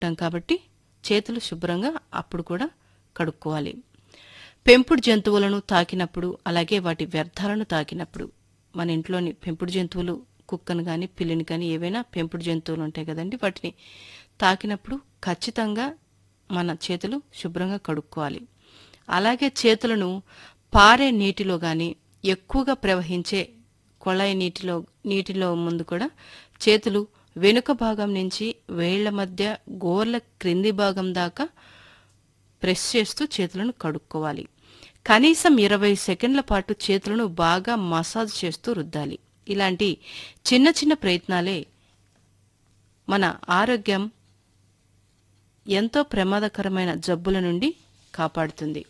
ఉంటాం కాబట్టి చేతులు శుభ్రంగా అప్పుడు కూడా కడుక్కోవాలి పెంపుడు జంతువులను తాకినప్పుడు అలాగే వాటి వ్యర్థాలను తాకినప్పుడు మన ఇంట్లోని పెంపుడు జంతువులు కుక్కను కానీ పిల్లిని కానీ ఏవైనా పెంపుడు జంతువులు ఉంటాయి కదండి వాటిని తాకినప్పుడు ఖచ్చితంగా మన చేతులు శుభ్రంగా కడుక్కోవాలి అలాగే చేతులను పారే నీటిలో కానీ ఎక్కువగా ప్రవహించే కొళాయి నీటిలో నీటిలో ముందు కూడా చేతులు వెనుక భాగం నుంచి వేళ్ల మధ్య గోర్ల క్రింది భాగం దాకా ప్రెస్ చేస్తూ చేతులను కడుక్కోవాలి కనీసం ఇరవై సెకండ్ల పాటు చేతులను బాగా మసాజ్ చేస్తూ రుద్దాలి ఇలాంటి చిన్న చిన్న ప్రయత్నాలే మన ఆరోగ్యం ఎంతో ప్రమాదకరమైన జబ్బుల నుండి కాపాడుతుంది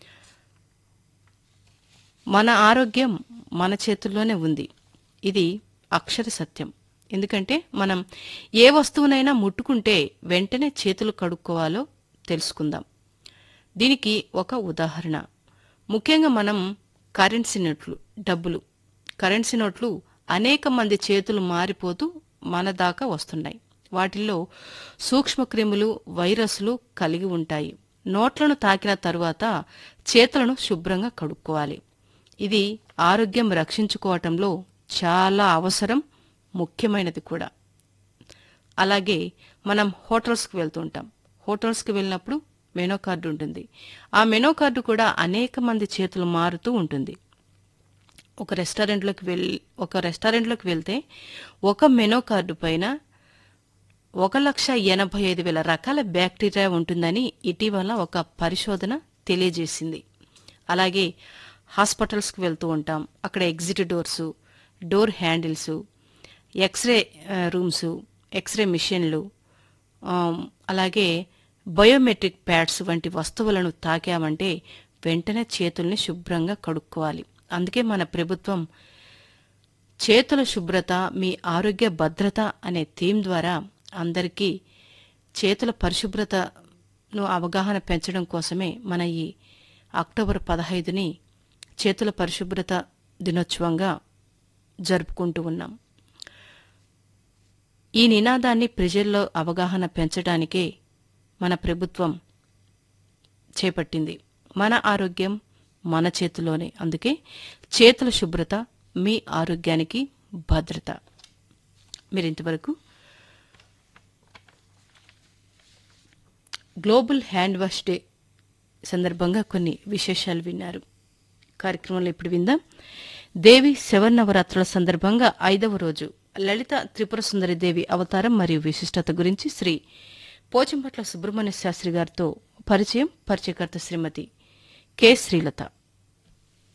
మన ఆరోగ్యం మన చేతుల్లోనే ఉంది ఇది అక్షర సత్యం ఎందుకంటే మనం ఏ వస్తువునైనా ముట్టుకుంటే వెంటనే చేతులు కడుక్కోవాలో తెలుసుకుందాం దీనికి ఒక ఉదాహరణ ముఖ్యంగా మనం కరెన్సీ నోట్లు డబ్బులు కరెన్సీ నోట్లు అనేక మంది చేతులు మారిపోతూ మన దాకా వస్తున్నాయి వాటిల్లో సూక్ష్మక్రిములు వైరస్లు కలిగి ఉంటాయి నోట్లను తాకిన తరువాత చేతులను శుభ్రంగా కడుక్కోవాలి ఇది ఆరోగ్యం రక్షించుకోవటంలో చాలా అవసరం ముఖ్యమైనది కూడా అలాగే మనం హోటల్స్కి వెళ్తుంటాం హోటల్స్కి వెళ్ళినప్పుడు మెనో కార్డు ఉంటుంది ఆ మెనో కార్డు కూడా అనేక మంది చేతులు మారుతూ ఉంటుంది ఒక రెస్టారెంట్లోకి వెళ్ ఒక రెస్టారెంట్లోకి వెళ్తే ఒక మెనో కార్డు పైన ఒక లక్ష ఎనభై ఐదు వేల రకాల బ్యాక్టీరియా ఉంటుందని ఇటీవల ఒక పరిశోధన తెలియజేసింది అలాగే హాస్పిటల్స్కి వెళ్తూ ఉంటాం అక్కడ exit doors door handles x-ray ఆ, రూమ్స్ ఎక్స్రే మిషన్లు ఆమ్, అలాగే బయోమెట్రిక్ ప్యాడ్స్ వంటి వస్తువులను తాకామంటే వెంటనే చేతుల్ని శుభ్రంగా కడుక్కోవాలి అందుకే మన ప్రభుత్వం చేతుల శుభ్రత మీ ఆరోగ్య భద్రత అనే థీమ్ ద్వారా అందరికీ చేతుల పరిశుభ్రతను అవగాహన పెంచడం కోసమే మన ఈ అక్టోబర్ పదహైదుని చేతుల పరిశుభ్రత దినోత్సవంగా జరుపుకుంటూ ఉన్నాం ఈ నినాదాన్ని ప్రజల్లో అవగాహన పెంచడానికే మన ప్రభుత్వం చేపట్టింది మన ఆరోగ్యం మన చేతిలోనే అందుకే చేతుల శుభ్రత మీ ఆరోగ్యానికి భద్రత మీరు ఇంతవరకు గ్లోబల్ హ్యాండ్ వాష్ డే సందర్భంగా కొన్ని విశేషాలు విన్నారు కార్యక్రమంలో ఇప్పుడు విందాం దేవి శవన్నవరాత్రుల సందర్భంగా ఐదవ రోజు లలిత త్రిపుర సుందరి దేవి అవతారం మరియు విశిష్టత గురించి శ్రీ పోచంపట్ల సుబ్రహ్మణ్య శాస్త్రి గారితో పరిచయం పరిచయకర్త శ్రీమతి కె శ్రీలత